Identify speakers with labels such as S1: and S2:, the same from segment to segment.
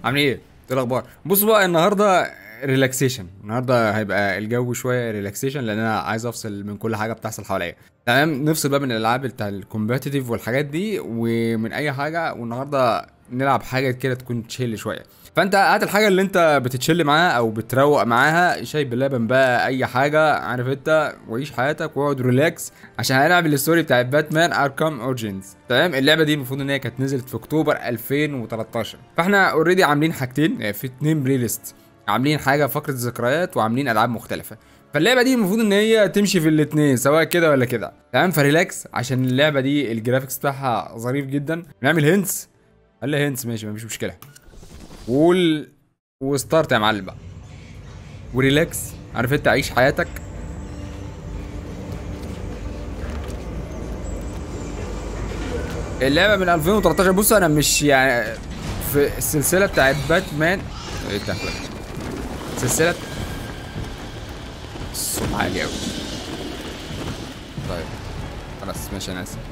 S1: عاملين ايه؟ ايه الاخبار؟ بصوا بقى النهارده ريلاكسيشن النهارده هيبقى الجو شويه ريلاكسيشن لان انا عايز افصل من كل حاجه بتحصل حواليا تمام نفصل بقى من الالعاب بتاع الكومباتيتيف والحاجات دي ومن اي حاجه والنهارده نلعب حاجه كده تكون تشيل شويه فانت هات الحاجه اللي انت بتتشيل معاها او بتروق معاها شاي بلبن بقى اي حاجه عارف انت وعيش حياتك واقعد ريلاكس عشان هنلعب الستوري بتاع باتمان اركام اورجينز تمام اللعبه دي المفروض ان هي كانت نزلت في اكتوبر 2013 فاحنا اوريدي عاملين حاجتين يعني في اتنين بلاي ليست عاملين حاجه فقره ذكريات وعاملين العاب مختلفه فاللعبه دي المفروض ان هي تمشي في الاثنين سواء كده ولا كده تمام فريلاكس عشان اللعبه دي الجرافيكس بتاعها ظريف جدا نعمل هنتس قال لي هنتس ماشي مفيش مشكله وال وستارت يا معلم بقى وريلاكس عارف انت عيش حياتك اللعبه من 2013 بص انا مش يعني في السلسله بتاعت باتمان ايه ده سلسله الصوت عالي قوي طيب خلاص ماشي انا اسف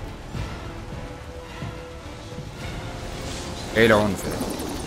S1: ايه العنف ده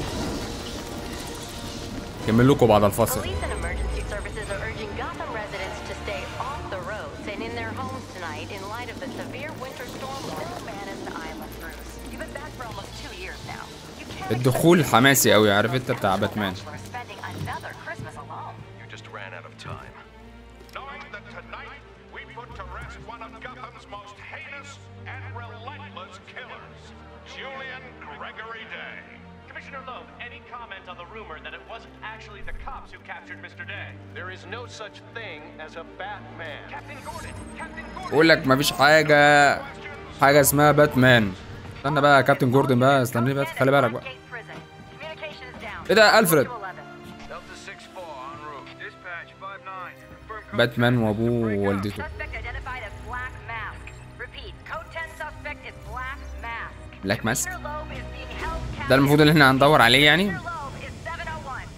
S1: كمل لكم بعد الفاصل
S2: Police and emergency services are urging Gotham residents to stay off the roads and in their homes tonight in light of the severe winter storm still banned the island Bruce. You've been back for almost two years now. You can't
S1: الدخول
S2: expect
S1: حماسي قوي عارف انت بتاع باتمان
S2: we're spending another Christmas alone.
S3: You just ran out of time.
S4: knowing that tonight we put to rest one of Gotham's most heinous and relentless killers, Julian Gregory Day.
S5: Commissioner Loeb, any comment on the rumor that it wasn't actually the cops who captured Mr. Day?
S3: There is no such thing as a Batman.
S5: Captain Gordon! Captain Gordon!
S1: بقول لك مفيش حاجه حاجه اسمها باتمان استنى بقى يا كابتن جوردن بقى استنى بقى خلي بالك بقى
S2: Gate prison. Communication is down.
S1: ايه ده الفريد
S2: To 11.
S3: Delta 6-4 en route. Dispatch 5-9. Confirm
S1: باتمان وابوه ووالدته
S2: Suspect identified as Black Mask. Repeat, code 10 suspect is Black Mask.
S1: Black Mask؟
S2: Commissioner Loeb is being held
S1: ده المفروض ان احنا هندور عليه يعني
S2: Commissioner Loeb is 701.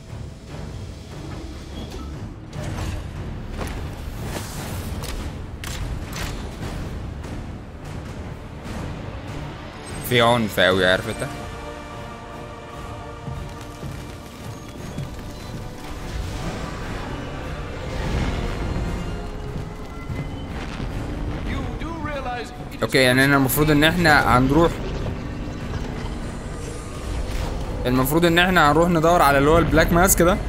S1: في عنف قوي عارف انت
S3: You do realize you
S1: اوكي يعني انا المفروض ان احنا هنروح المفروض ان احنا هنروح ندور على اللي هو البلاك ماسك ده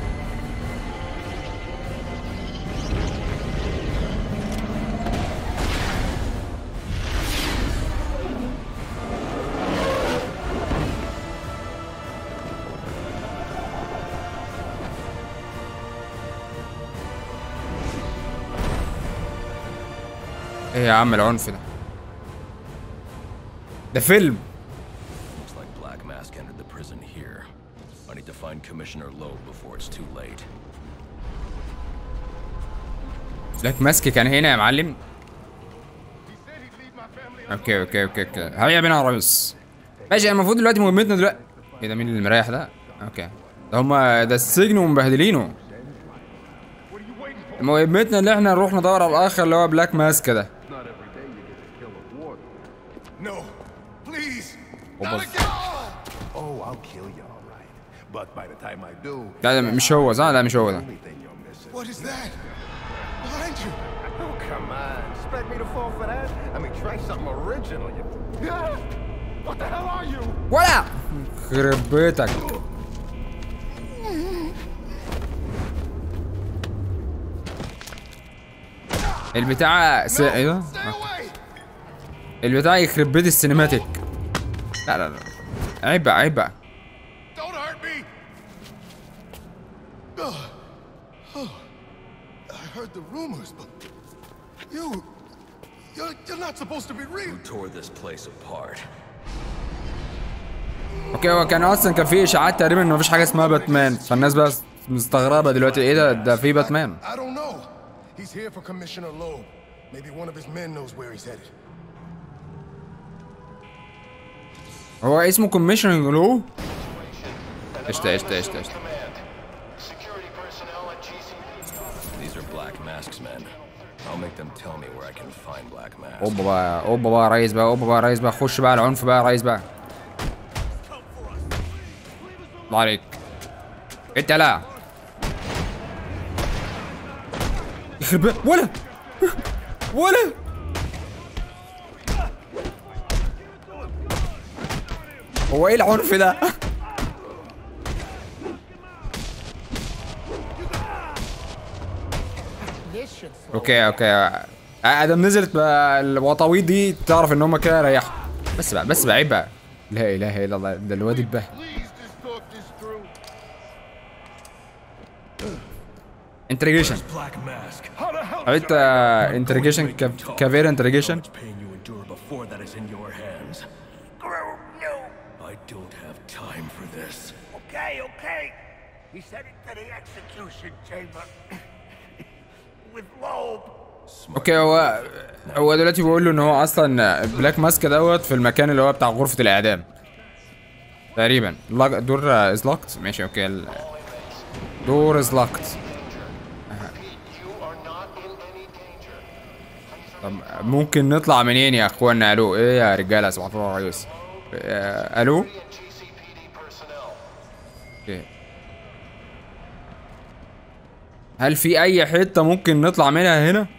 S1: ايه يا عم العنف ده ده فيلم
S6: Looks like Black Mask entered the prison here. I need to find Commissioner Loeb before it's too late.
S1: بلاك ماسك كان هنا يا معلم اوكي اوكي اوكي اوكي هيا بينا يا ريس ماشي المفروض دلوقتي مهمتنا دلوقتي ايه ده مين اللي مريح ده اوكي ده هما ده السجن ومبهدلينه مهمتنا اللي احنا نروح ندور على الاخر اللي هو بلاك ماسك ده
S4: No, please.
S1: Not
S4: Not
S1: again.
S4: again. Oh, I'll kill you, all right. But by the time I do,
S1: لا ده مش هو صح لا مش هو ده
S4: only thing you're missing. What is that? Behind you. Oh, come on. Expect me to fall for that? I mean, try something original. You. Ah! What the hell are you?
S1: ولا خرب بيتك البتاع س... ايوه
S4: Stay away.
S1: البتاع يخرب بيت السينماتيك لا لا لا عيب بقى عيب بقى
S4: Don't hurt me. Ugh. Oh. I heard the rumors, but you, you're, you're not supposed to be real.
S6: Tore this place apart.
S1: اوكي هو كان اصلا كان في اشاعات تقريبا ان مفيش حاجه اسمها باتمان فالناس بقى مستغربه دلوقتي ايه ده ده في باتمان
S4: I don't know. He's here for Commissioner Loeb. Maybe one of his men knows where he's headed.
S1: هو اسمه كوميشننج لو قشطه قشطه قشطه قشطه
S3: Security personnel at GCPD.
S6: These are Black Mask's men. I'll make them tell me where I can find Black Mask.
S1: اوبا بقى اوبا بقى يا ريس بقى اوبا بقى يا ريس بقى خش بقى العنف بقى يا ريس بقى الله عليك انت لا يخرب بيت- ولا ولا هو ايه العنف ده؟ اوكي اوكي ادم نزلت بقى الوطاويط دي تعرف ان هم كده ريحوا بس بقى بس بقى عيب بقى لا اله الا الله ده الواد البه
S4: Please just talk this through.
S1: انتريجيشن
S6: Black Mask.
S4: How the hell?
S1: طب انت انتريجيشن كافير انتريجيشن
S6: How much pain you endure before that is in your hands.
S7: Groom, no.
S6: I don't have time for this.
S7: Okay, okay. He sent it to the execution chamber. With Loeb.
S1: اوكي هو هو دلوقتي بيقول له ان هو اصلا بلاك ماسك دوت في المكان اللي هو بتاع غرفه الاعدام تقريبا لوك- دور از لوكت ماشي اوكي ال- دور از لوكت طب ممكن نطلع منين يا اخوانا الو ايه يا رجاله صباح الفل يا ريس آه، الو اوكي هل في اي حته ممكن نطلع منها هنا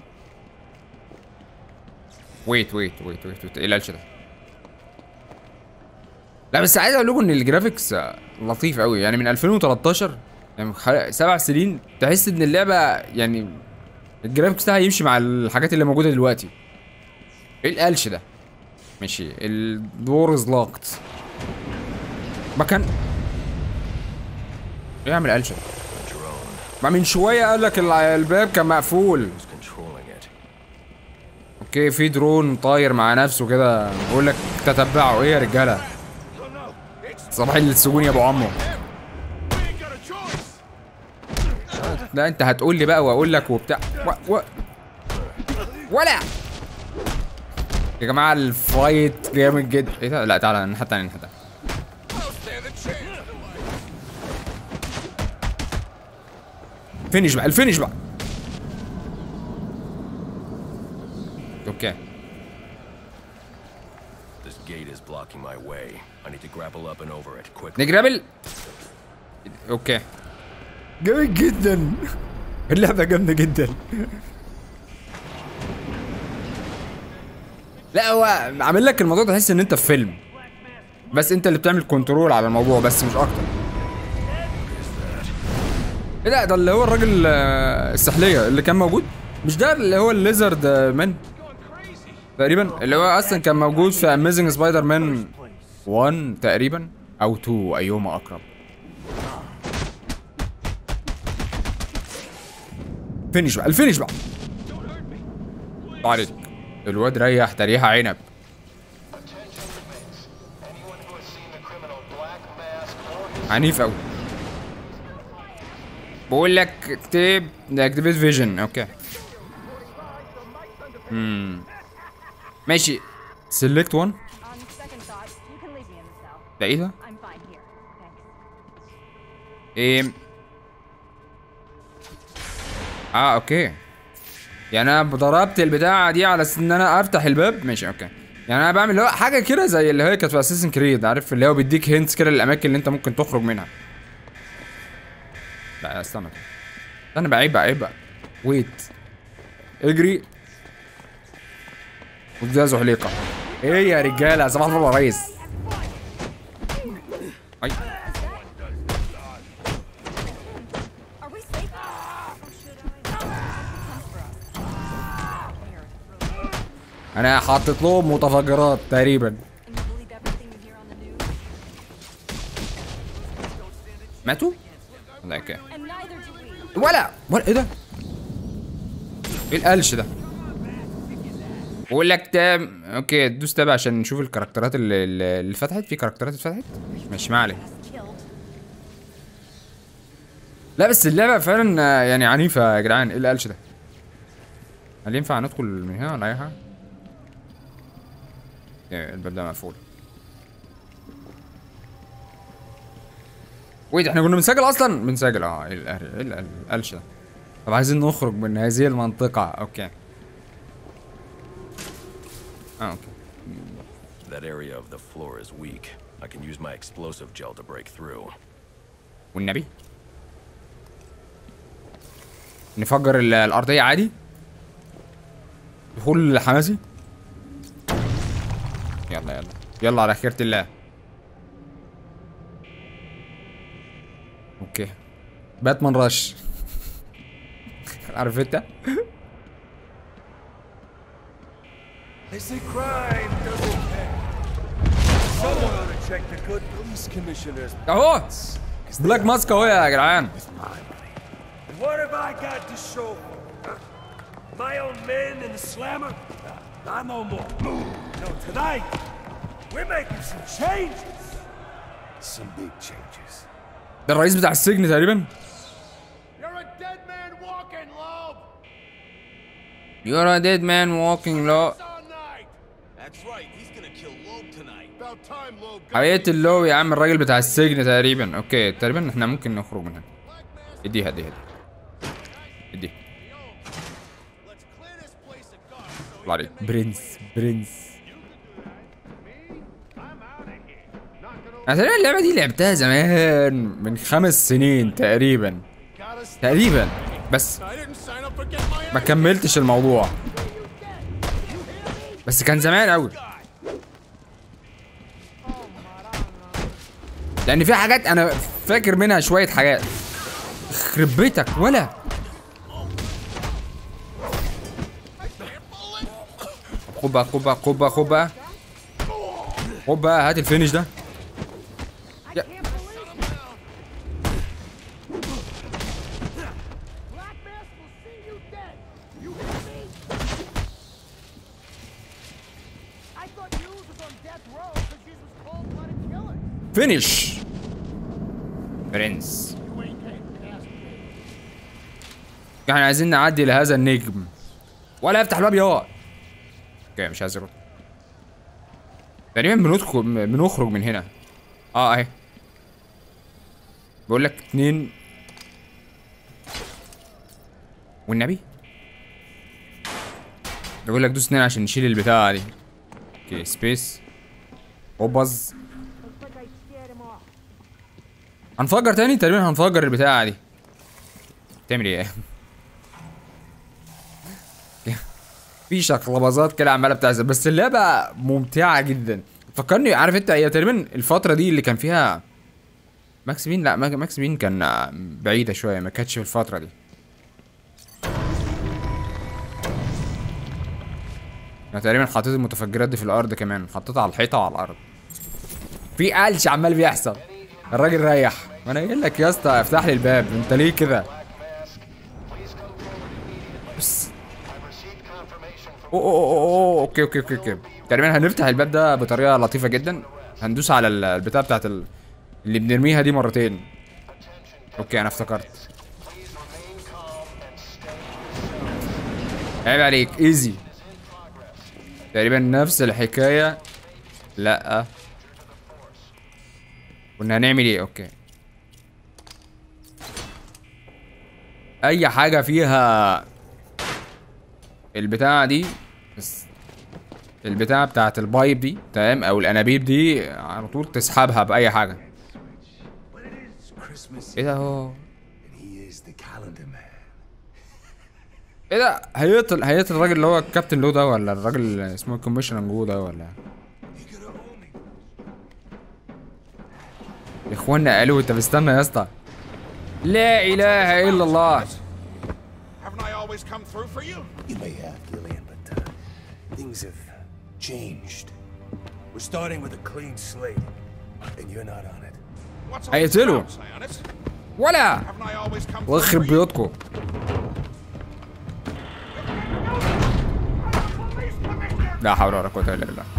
S1: ويت ويت ويت ويت ويت ايه القلش ده لا بس عايز اقول لكم ان الجرافيكس آه، لطيف قوي يعني من 2013 يعني من خ- سبع سنين تحس ان اللعبه يعني الجرافيكس بتاعها يمشي مع الحاجات اللي موجوده دلوقتي ايه القلش ده ماشي الدور از لوكت مكان ايه يعمل قلش ده ما من شويه قال لك الع- الباب كان مقفول
S6: Who's controlling it?
S1: اوكي في درون طاير مع نفسه كده بيقول لك تتبعوا ايه يا رجاله صباح السجون يا ابو عمو
S4: We ain't got a choice.
S1: لا انت هتقول لي بقى واقول لك وبتاع و... و... ولا يا جماعه الفايت جامد جدا ايه ده لا تعالى الناحيه التانيه الناحيه التانيه فينش بقى الفينش بقى اوكي
S6: This gate is blocking my way. I need to grapple up and over it quickly.
S1: نجرابل اوكي جامد جدا اللعبة جامدة جدا لا هو عامل لك الموضوع تحس ان انت في فيلم بس انت اللي بتعمل كنترول على الموضوع بس مش اكتر ايه ده ده اللي هو الراجل آه، السحلية اللي كان موجود مش ده اللي هو الليزرد آه، مان تقريبا اللي هو اصلا كان موجود في اميزنج سبايدر مان 1 تقريبا او 2 ايهما اقرب فينش بقى الفينش بقى الله عليك الواد ريح تريحة عنب عنيف قوي بقول لك اكتب اكتيفيت فيجن اوكي امم ماشي سيلكت 1
S8: On second thought, you can leave me in the cell.
S1: ده ايه ده؟
S8: I'm fine here. Thanks.
S1: ايه اه اوكي يعني انا ضربت البتاعه دي على اساس ان انا افتح الباب ماشي اوكي يعني انا بعمل اللي هو حاجه كده زي اللي هي كانت في اساسن كريد عارف اللي هو بيديك هنتس كده للاماكن اللي انت ممكن تخرج منها لا استنى استنى بقى عيب بقى عيب بقى ويت اجري وده زحليقه ايه يا رجاله صباح الفل يا ريس اي
S8: Are we safe? Or should I? Comes for us. Here.
S1: انا حاطط لهم متفجرات تقريبا
S8: And you believe everything you hear on the news?
S1: ماتوا؟ لا اوكي
S8: And neither do we.
S1: ولا ولا ايه ده؟ ايه القلش ده؟ بقول لك تام اوكي دوس تاب عشان نشوف الكاركترات اللي اللي فتحت في كاركترات اتفتحت ماشي ما علينا
S8: Killed.
S1: لا بس اللعبه فعلا آه، يعني عنيفه يا جدعان ايه القلش ده؟ هل ينفع ندخل من هنا ولا اي حاجه؟ اوكي، الباب ده مقفول ويت احنا كنا بنسجل اصلا بنسجل اه ايه القهر- ايه القلش ده؟ طب عايزين نخرج من هذه المنطقه اوكي اه اوكي
S6: That area of the floor is weak. I can use my explosive gel to break through.
S1: والنبي نفجر ال- الارضيه عادي دخول حماسي يلا يلا يلا على خيرة الله اوكي باتمان رش عارف انت
S9: They say crime doesn't pay. Someone ought to check the good police commissioners.
S1: اهو بلاك ماسك اهو يا جدعان
S9: And what have I got to show for it, huh? My own men in the slammer? Not no more. No, tonight, we're making some changes. Some big changes.
S1: ده الرئيس بتاع السجن تقريبا
S4: You're a dead man walking, Loeb!
S1: You're a dead man walking low
S4: All night!
S9: That's right, he's gonna kill Loeb tonight.
S4: About time, Loeb got
S1: حقيقة اللو يا عم الراجل بتاع السجن تقريبا اوكي تقريبا احنا ممكن نخرج من هنا اديها اديها اديها اديها
S4: Let's clear this place of guards so
S1: الله عليك برنس برنس انا تقريبا اللعبة دي لعبتها زمان من خمس سنين تقريبا تقريبا بس
S4: I didn't sign up for getting my
S1: ما كملتش الموضوع بس كان زمان قوي لان في حاجات انا فاكر منها شويه حاجات يخرب بيتك ولا خبا خبا خبا خبا خبا هات الفينش ده يا-
S4: Black Mask will see you dead! You hear me? I thought you was on death row because you was cold-blooded killers.
S1: فينش برنس
S4: You ain't getting past me.
S1: احنا عايزين نعدي لهذا النجم ولا يفتح الباب يا اوكي مش عايز يرد تقريبا بندخل بنخرج من هنا اه اهي بقول لك اتنين والنبي بقول لك دوس اتنين عشان نشيل البتاعة دي اوكي سبيس اوبز هنفجر تاني تقريبا هنفجر البتاعة دي تعمل ايه في شقلباظات كده عماله بتحصل بس اللعبه ممتعه جدا فكرني عارف انت هي تقريبا الفتره دي اللي كان فيها ماكس بين لا ماك- ماكس بين كان بعيده شويه ما كانتش في الفتره دي انا تقريبا حطيت المتفجرات دي في الارض كمان حطيتها على الحيطه وعلى الارض في قلش عمال بيحصل الراجل ريح ما انا قايل لك يا اسطى افتح لي الباب انت ليه كده بس أوه أوه أوه أوه اوكي اوكي اوكي اوكي تقريبا هنفتح الباب ده بطريقه لطيفه جدا هندوس على ال- البتاع بتاعت ال... اللي بنرميها دي مرتين اوكي انا افتكرت عيب عليك ايزي تقريبا نفس الحكايه لا كنا هنعمل ايه اوكي اي حاجه فيها البتاعه دي بس البتاعه بتاعت البايب دي تمام او الانابيب دي على طول تسحبها باي حاجه
S9: But it is Christmas
S1: ايه ده هو
S9: and he is the calendar man.
S1: ايه ده هيقتل هيقتل الراجل اللي هو الكابتن لو ده ولا الراجل اللي اسمه الكوميشنر جو ده ولا
S9: You could have owned me.
S1: يا اخوانا قالوا انت بستنى يا اسطى لا اله الا الله
S4: Haven't I always come through for you?
S9: You may have, Gillian, but uh, things have changed. We're starting with a clean slate, and you're not on it.
S4: What's all
S1: Hey,
S4: this
S1: it's Ilu.
S4: about, Sionis?
S1: ولا
S4: Haven't I always come through
S1: واخرب
S4: for you?
S1: بيوتكم لا حول ولا قوه الا بالله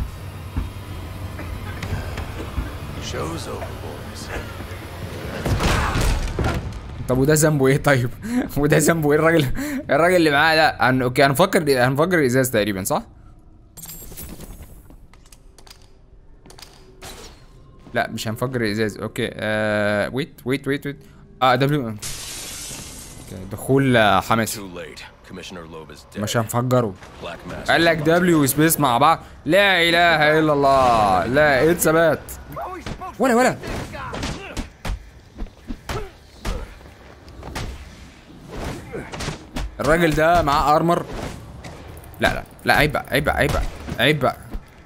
S6: Show's over, boys.
S1: طب وده ذنبه ايه طيب وده ذنبه ايه الراجل الراجل اللي معاه ده هن... اوكي هنفكر هنفجر الازاز تقريبا صح لا مش هنفجر الازاز اوكي آه... ويت ويت ويت ويت اه دبليو اوكي دخول آه، حماسي
S6: Too late. Commissioner Loeb is dead.
S1: مش هنفجره
S6: Black Mask.
S1: قال لك دبليو سبيس مع بعض لا اله الا الله لا ايه ثبات
S7: We always
S1: ولا ولا الراجل ده معاه ارمر لا لا لا عيب بقى عيب بقى عيب بقى عيب بقى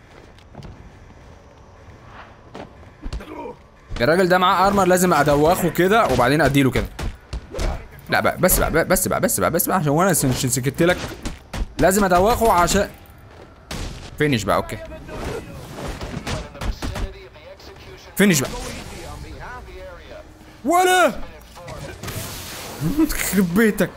S1: الراجل ده معاه ارمر لازم ادوخه كده وبعدين اديله كده لا بقى بس بقى بس بقى بس بقى بس بقى عشان وانا سن- عشان سكت لك لازم ادوخه عشان فينش بقى اوكي فينش بقى ولا يخرب بيتك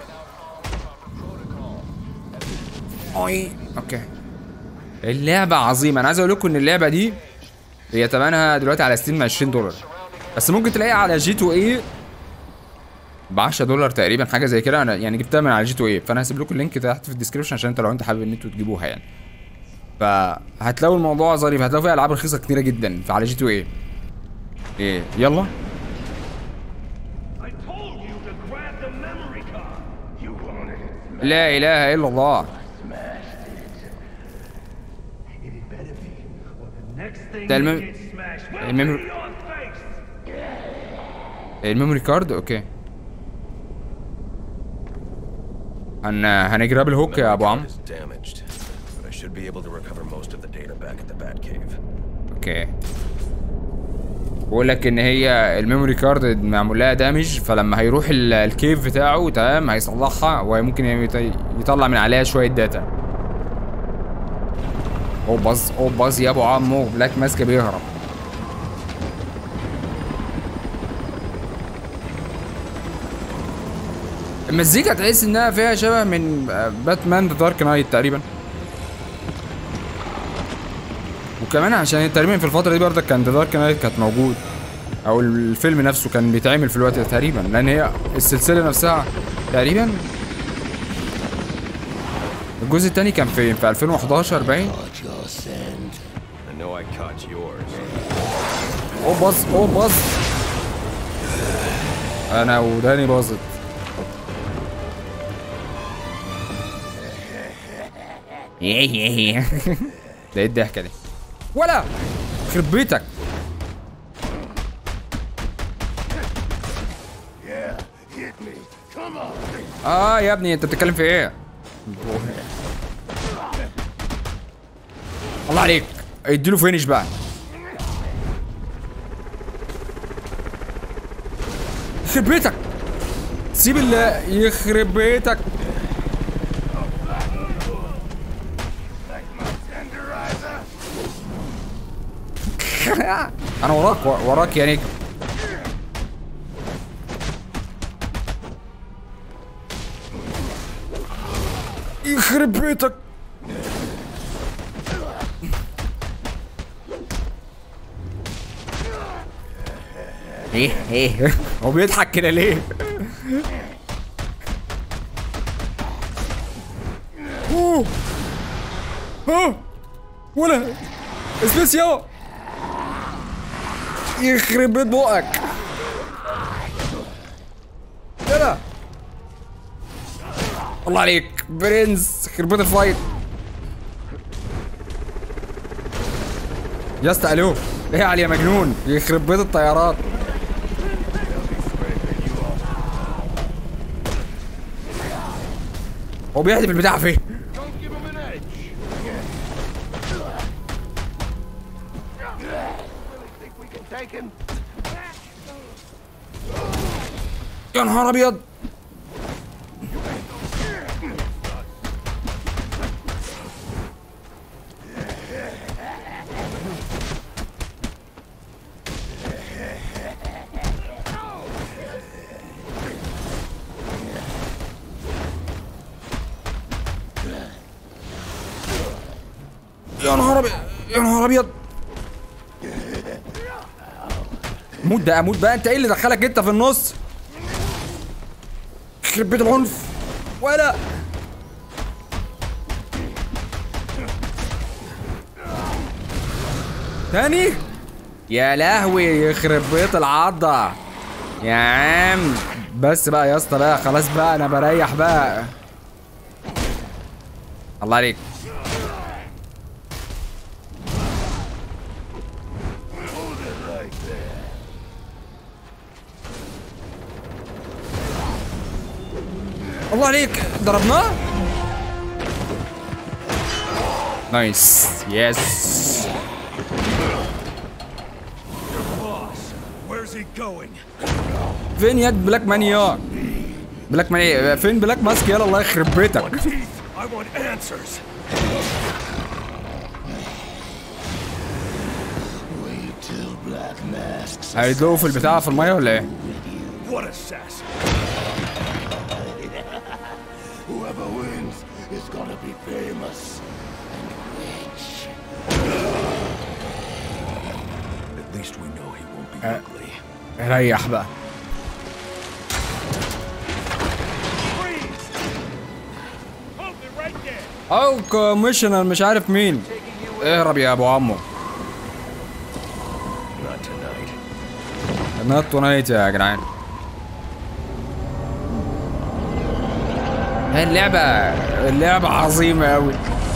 S1: أوي. اوكي اللعبة عظيمة انا عايز اقول لكم ان اللعبة دي هي تمنها دلوقتي على ستيم 20 دولار بس ممكن تلاقيها على جي 2 اي ب 10 دولار تقريبا حاجه زي كده انا يعني جبتها من على جي 2 اي فانا هسيب لكم اللينك تحت في الديسكربشن عشان انت لو انت حابب ان انتوا تجيبوها يعني فهتلاقوا الموضوع ظريف هتلاقوا فيها العاب رخيصه كتيره جدا على جي 2 اي ايه يلا
S9: I told you to grab the memory card.
S4: You wanted it.
S1: لا اله الا الله
S9: It better be, or the next thing
S1: ده
S9: you
S1: المم...
S9: get smashed will
S1: المم...
S9: be your face.
S1: الميموري كارد اوكي هن هنجرب الهوك يا ابو عمرو
S6: is damaged, but I should be able to recover most of the data back at the Batcave.
S1: اوكي بقول لك ان هي الميموري كارد معمول لها دامج فلما هيروح ال- الكيف بتاعه تمام هيصلحها وممكن يت- يطلع من عليها شويه داتا او باظ او باظ يا ابو عمو بلاك ماسك بيهرب المزيكا تحس انها فيها شبه من باتمان ذا دارك نايت تقريبا وكمان عشان تقريبا في الفترة دي برضك كان ذا دارك نايت كانت موجود او الفيلم نفسه كان بيتعمل في الوقت ده تقريبا لان هي السلسلة نفسها تقريبا الجزء التاني كان فين في 2011 باين
S6: I know I caught yours.
S1: او باظ او باظ انا وداني باظت ده ايه الضحكة دي ولا يخرب بيتك
S4: Yeah, hit me. Come on.
S1: اه يا ابني انت بتتكلم في ايه الله عليك اديله فينش بقى يخرب بيتك سيب اللي يخرب بيتك انا وراك وراك يا نجم يخرب بيتك ايه ايه هو بيضحك كده ليه اوه اوه ولا اسبيسيو يخرب بيت بقك يلا الله عليك برنس يخرب بيت الفايت يا اسطى الو ايه يا علي يا مجنون يخرب بيت الطيارات هو بيحدف البتاع فين
S4: Don't give him an edge. Really think we can take him?
S1: يا نهار ابيض يا نهار ابيض يا نهار ابيض موت بقى موت بقى انت ايه اللي دخلك انت في النص يخرب بيت العنف ولا تاني يا لهوي يخرب بيت العضة يا عم بس بقى يا اسطى بقى خلاص بقى انا بريح بقى الله عليك الله عليك ضربناه نايس يس
S9: Boss, where's he going?
S1: فين يد بلاك مانيا بلاك مانيا فين بلاك ماسك يلا الله يخرب بيتك
S9: Teeth. I want answers.
S1: هيدلقوا في البتاع في الميه ولا ايه؟
S9: What assassin?
S4: Whoever wins is gonna be famous and rich.
S6: At least we know he won't be ugly.
S1: ريح بقى
S9: Freeze! Hold it right there.
S1: او كوميشنر مش عارف مين اهرب يا ابو عمو
S6: Not tonight.
S1: نط ونايت يا جدعان هي اللعبة اللعبة عظيمة أوي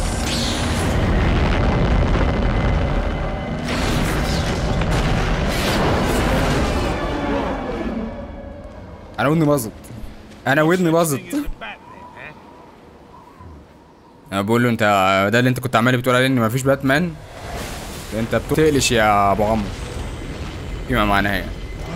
S1: أنا ودني باظت أنا ودني باظت أنا بقول له أنت ده اللي أنت كنت عمال بتقول عليه إن مفيش باتمان أنت بتقلش يا أبو عمو فيما معناها يعني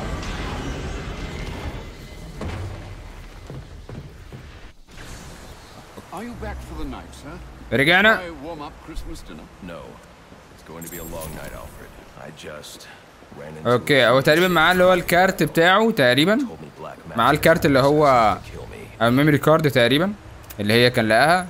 S10: Are you back for the night, sir?
S1: رجعنا
S10: I warm up Christmas dinner.
S6: No. It's going to be a long night, Alfred. I just ran into
S1: اوكي هو تقريبا معاه اللي هو الكارت بتاعه تقريبا
S6: told me Black
S1: معاه الكارت اللي هو
S6: kill me.
S1: الميموري كارد تقريبا اللي هي كان لقاها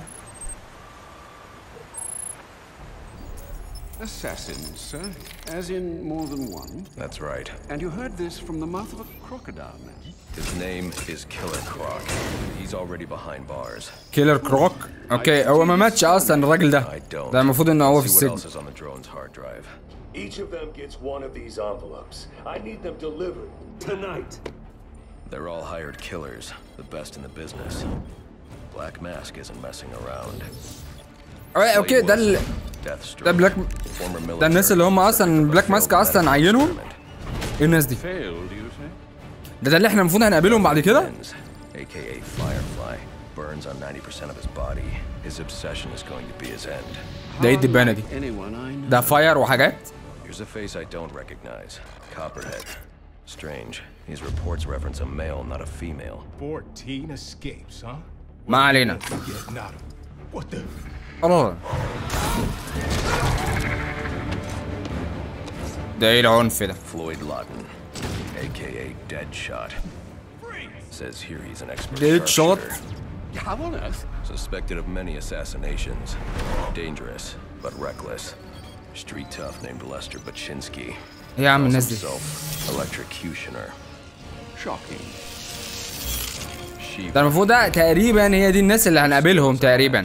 S10: Assassins, sir. As in more than one.
S6: That's right.
S10: And you heard this from the mouth of a crocodile man.
S6: His name is Killer Croc. He's already behind bars.
S1: كيلر كروك اوكي هو ما ماتش اصلا الراجل ده
S6: I don't.
S1: ده المفروض ان هو في
S6: See what
S1: السجن
S6: else is on the drone's hard drive.
S9: Each of them gets one of these envelopes. I need them delivered tonight.
S6: They're all hired killers, the best in the business. Black Mask isn't messing around.
S1: أوكي، اوكي ده ال...
S6: Deathstroke.
S1: ده بلاك
S6: former
S1: ده الناس اللي هم
S6: military
S1: اصلا
S6: but
S1: بلاك
S6: failed
S1: ماسك اصلا
S6: medical
S1: عينهم
S6: experiment.
S1: ايه الناس دي
S10: Failed, you say?
S1: ده ده اللي احنا المفروض هنقابلهم بعد كده
S6: Benz, aka Firefly, burns on 90% of his body. His obsession is going to be his end.
S1: ده ايه الدبانه دي
S10: Anyone I know.
S1: ده فاير وحاجات
S6: Here's a face I don't recognize. Copperhead. Strange. These reports reference a male, not a female.
S4: 14 escapes, huh?
S1: ما علينا
S4: Yeah, not What the?
S1: الله ده ايه العنف ده
S6: Floyd Lawton, aka Deadshot. Says here he's an expert
S1: Deadshot?
S6: sharpshooter.
S10: How on earth?
S6: Suspected of many assassinations. Dangerous, but reckless. Street tough named Lester Baczynski.
S1: ايه يا عم الناس دي
S6: Himself, electrocutioner.
S10: Shocking.
S6: She
S1: ده المفروض ده تقريبا هي دي الناس اللي هنقابلهم تقريبا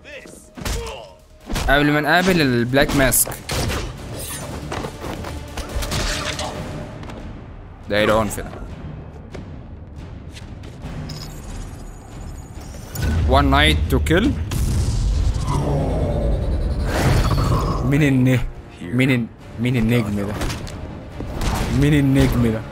S1: قبل ما نقابل البلاك ماسك ده ايه العنف ده One night to kill مين النه مين ال... مين النجم ده مين النجم ده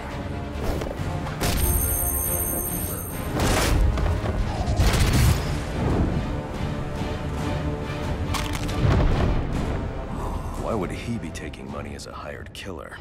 S6: Why would he be taking money as a hired killer?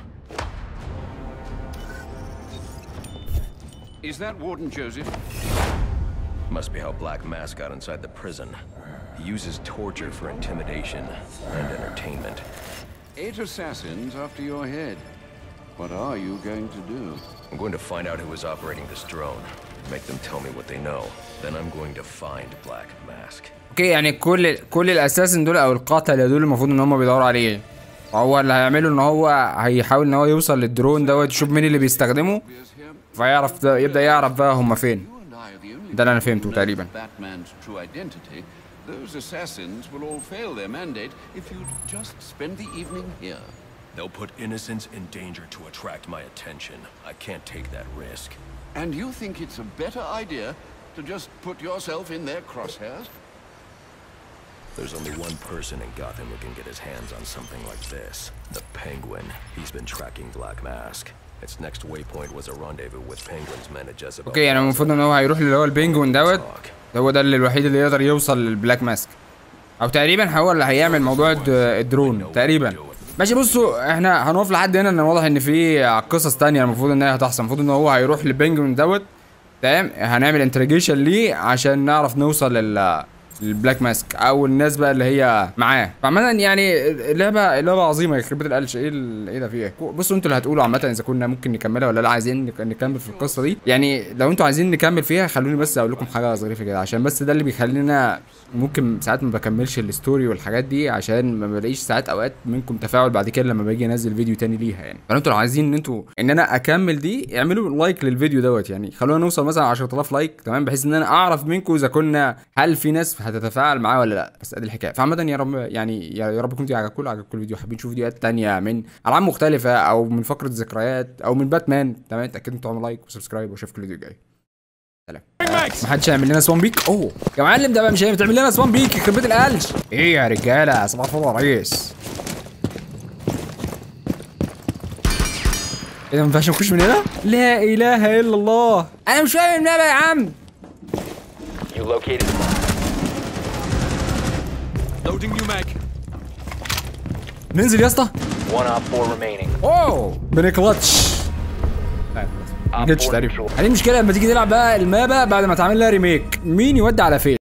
S10: Is that Warden Joseph?
S6: Must be how Black Mask got inside the prison. He uses torture for intimidation and entertainment.
S10: Eight assassins after your head. What are you going to do?
S6: I'm going to find out who is operating this drone. Make them tell me what they know. Then I'm going to find Black Mask.
S1: اوكي يعني كل كل الاساسن دول او القتله دول المفروض ان هم بيدوروا عليه هو اللي هيعمله ان هو هيحاول ان هو يوصل للدرون دوت يشوف مين اللي بيستخدمه
S10: Appears here.
S1: فيعرف ده يبدا يعرف بقى هم فين
S10: You and I are the only
S1: ده اللي انا
S10: people who
S1: فهمته
S10: know
S1: تقريبا
S10: Batman's true identity. Those assassins will all fail their mandate if you just spend the evening here.
S6: They'll put innocents in danger to attract my attention. I can't take that risk.
S10: And you think it's a better idea to just put yourself in their crosshairs?
S6: There's only one person in Gotham who can get his hands on something like this. The Penguin. He's been tracking Black Mask. Its next waypoint was a rendezvous with Penguin's men at Jezebel.
S1: اوكي يعني المفروض ان هو هيروح اللي هو البينجوين دوت
S6: Talk.
S1: هو ده اللي الوحيد اللي يقدر يوصل للبلاك ماسك او تقريبا هو اللي هيعمل موضوع الد- الدرون تقريبا ماشي بصوا احنا هنقف لحد هنا ان واضح ان في قصص تانية المفروض ان هي هتحصل المفروض ان هو هيروح لبنجوين دوت تمام هنعمل انترجيشن ليه عشان نعرف نوصل لل البلاك ماسك او الناس بقى اللي هي معاه فعامة يعني اللعبه اللعبه عظيمه يخرب بيت القلش ايه ال- ايه ده في ايه بصوا انتوا اللي هتقولوا عامه اذا كنا ممكن نكملها ولا لا عايزين نك- نكمل في القصه دي يعني لو انتوا عايزين نكمل فيها خلوني بس اقول لكم حاجه ظريفه كده عشان بس ده اللي بيخلينا ممكن ساعات ما بكملش الستوري والحاجات دي عشان ما بلاقيش ساعات اوقات منكم تفاعل بعد كده لما باجي انزل فيديو تاني ليها يعني فانتوا لو عايزين ان انتوا ان انا اكمل دي اعملوا لايك للفيديو دوت يعني خلونا نوصل مثلا 10000 لايك تمام بحيث ان انا اعرف منكم اذا كنا هل في ناس هتتفاعل معاه ولا لا بس ادي الحكايه فعامه يا رب يعني يا يا رب يكون عجبكم عجبكم الفيديو حابين تشوفوا فيديوهات تانية من العاب مختلفه او من فقره ذكريات او من باتمان تمام اتاكدوا انتوا عملوا لايك وسبسكرايب واشوفكم الفيديو الجاي سلام ما حدش هيعمل لنا سوان بيك اوه يا معلم ده بقى مش هيعمل تعمل لنا سوان بيك يخرب بيت القلش ايه يا رجاله صباح الفل يا ريس ايه ده ما ينفعش نخش من هنا؟ لا اله الا الله انا مش فاهم النبي يا عم
S11: You located
S12: Loading new mag.
S1: ننزل يا اسطى
S11: one op 4 remaining.
S1: اوه بنكلتش لا، ما جتش تقريبا هذه المشكله لما تيجي تلعب بقى المابا بعد ما تعمل لها ريميك مين يودي على فين